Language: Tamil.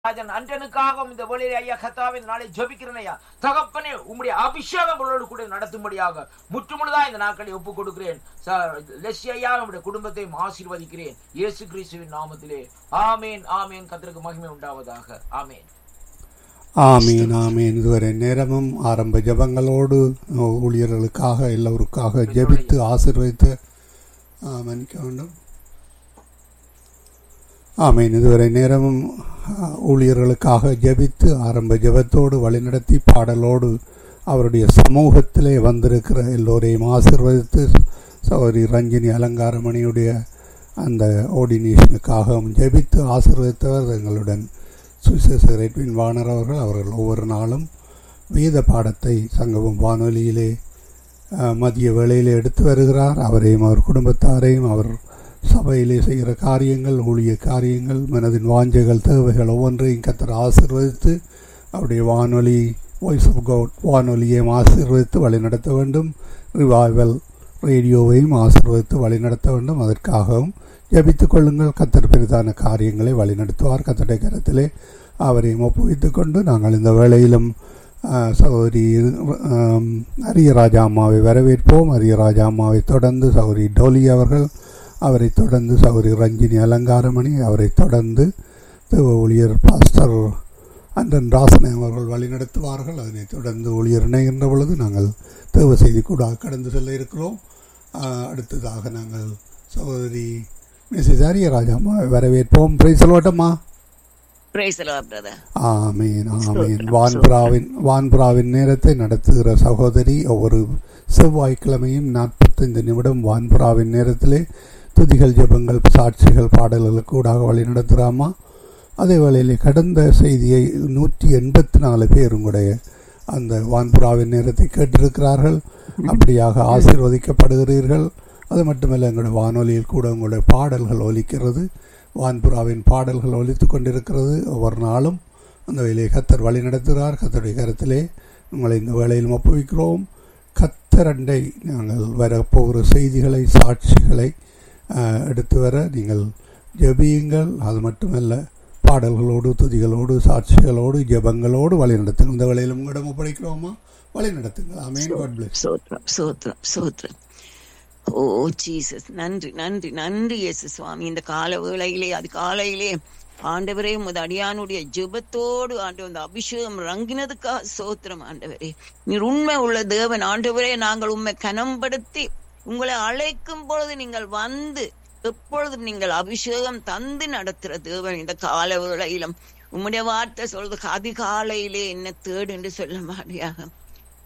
ராஜன் அன்றனுக்காக இந்த வேளையிலே ஐயா கத்தாவின் நாளை ஜெபிக்கிறேன் ஐயா தகப்பனே உம்முடைய அபிஷேகம் உங்களோடு கூட நடத்தும்படியாக முற்றுமுழுதா இந்த நாட்களை ஒப்புக் கொடுக்கிறேன் ச- லெஸ்ஸி ஐயா நம்முடைய குடும்பத்தையும் ஆசீர்வதிக்கிறேன் இயேசு கிறிஸ்துவின் நாமத்திலே ஆமேன் ஆமேன் கர்த்தருக்கு மகிமை உண்டாவதாக ஆமேன் ஆமீன் ஆமீன் இதுவரை நேரமும் ஆரம்ப ஜெபங்களோடு ஊழியர்களுக்காக எல்லோருக்காக ஜெபித்து ஆசீர்வதித்து ஆ, மன்னிக்க வேண்டும் ஆமீன் இதுவரை நேரமும் ஆ, ஊழியர்களுக்காக ஜெபித்து ஆரம்ப ஜெபத்தோடு வழிநடத்தி பாடலோடு அவருடைய சமூகத்திலே வந்திருக்கிற எல்லோரையும் ஆசீர்வதித்து சௌரி ரஞ்சினி அலங்காரமணியுடைய அந்த ஆர்டினேஷனுக்காகவும் ஜெபித்து ஆசீர்வதித்தவர் எங்களுடன் சுவிசேஷர் எட்வின் வாணர் அவர்கள் அவர்கள் ஒவ்வொரு நாளும் வேத பாடத்தை சங்கமம் வானொலியிலே அஹ், மதிய வேளையிலே எடுத்து வருகிறார் அவரையும் அவர் குடும்பத்தாரையும் அவர் சபையிலே செய்கிற காரியங்கள் ஊழிய காரியங்கள் மனதின் வாஞ்சைகள் தேவைகள் ஒவ்வொன்றையும் கத்தர் ஆசீர்வதித்து அவருடைய வானொலி வாய்ஸ் ஆஃப் கவுட் வானொலியையும் ஆசீர்வதித்து வழிநடத்த வேண்டும் ரிவைவல் ரேடியோவையும் ஆசீர்வதித்து வழிநடத்த வேண்டும் அதற்காகவும் ஜபித்துக் கொள்ளுங்கள் கத்தர் பெரிதான காரியங்களை வழிநடத்துவார் கத்தடை கரத்திலே அவரையும் ஒப்புவித்துக் கொண்டு நாங்கள் இந்த வேளையிலும் ஆ, சகோதரி ஆம், அரியராஜா அம்மாவை வரவேற்போம் அரியராஜா அம்மாவை தொடர்ந்து சகோதரி டோலி அவர்கள் அவரை தொடர்ந்து சகோதரி ரஞ்சினி அலங்காரமணி அவரை தொடர்ந்து தேவ ஊழியர் பாஸ்டர் அன்றன் ராசனை அவர்கள் வழிநடத்துவார்கள் அதனைத் தொடர்ந்து ஊழியர் இணைகின்ற பொழுது நாங்கள் தேவ செய்தி கூட கடந்து செல்ல இருக்கிறோம் ஆ, அடுத்ததாக நாங்கள் சகோதரி மிஸ்ஸஸ் அரியராஜா அம்மாவை வரவேற்போம் பிரைஸ் சொல்லட்டம்மா Praise the Lord, brother. ஆமீன் ஆமீன் ஸ்தோத்திரம், வான்புறாவின் வான்புறாவின் நேரத்தை நடத்துகிற சகோதரி ஒவ்வொரு செவ்வாய்க்கிழமையும் நாற்பத்தைந்து நிமிடம் வான்புறாவின் நேரத்திலே துதிகள் ஜெபங்கள் சாட்சிகள் பாடல்களுக்கு கூடாக வழி நடத்துகிறாமா அதே வேளையிலே கடந்த செய்தியை நூற்றி எண்பத்தி நாலு பேர் உங்களுடைய அந்த வான்புறாவின் நேரத்தை கேட்டிருக்கிறார்கள் அப்படியாக ஆசீர்வதிக்கப்படுகிறீர்கள் அது மட்டுமல்ல எங்களுடைய வானொலியில் கூட உங்களுடைய பாடல்கள் ஒலிக்கிறது வான்புறாவின் பாடல்கள் ஒலித்துக் கொண்டிருக்கிறது ஒவ்வொரு நாளும் அந்த வேலையை கத்தர் வழி நடத்துகிறார் கத்தருடைய கருத்திலே உங்களை இந்த வேலையில் ஒப்புவிக்கிறோம் கத்தரண்டை நாங்கள் வரப்போகிற செய்திகளை சாட்சிகளை ஆஹ், எடுத்து வர நீங்கள் ஜெபியுங்கள் அது மட்டுமல்ல பாடல்களோடு துதிகளோடு சாட்சிகளோடு ஜெபங்களோடு வழி நடத்துங்கள் இந்த வேலையில் உங்களிடம் ஒப்படைக்கிறோமா வழி நடத்துங்கள் ஆமேன் காட் பிளஸ் சோத்ரம் சோத்ரம் சோத்ரம் ஓ ஜீசஸ் நன்றி நன்றி நன்றி இயேசு சுவாமி இந்த கால வேளையிலே அது காலையிலே ஆண்டவரே உமது அடியானுடைய ஜெபத்தோடு ஆண்டு அந்த அபிஷேகம் ரங்கினதுக்காக சோத்திரம் ஆண்டவரே நீர் உண்மை உள்ள தேவன் ஆண்டவரே நாங்கள் உண்மை கனம்படுத்தி உங்களை அழைக்கும் பொழுது நீங்கள் வந்து எப்பொழுதும் நீங்கள் அபிஷேகம் தந்து நடத்துற தேவன் இந்த கால வேளையிலும் உம்முடைய வார்த்தை சொல்றதுக்கு அதிகாலையிலே என்ன தேடு என்று சொல்ல மாட்டியாக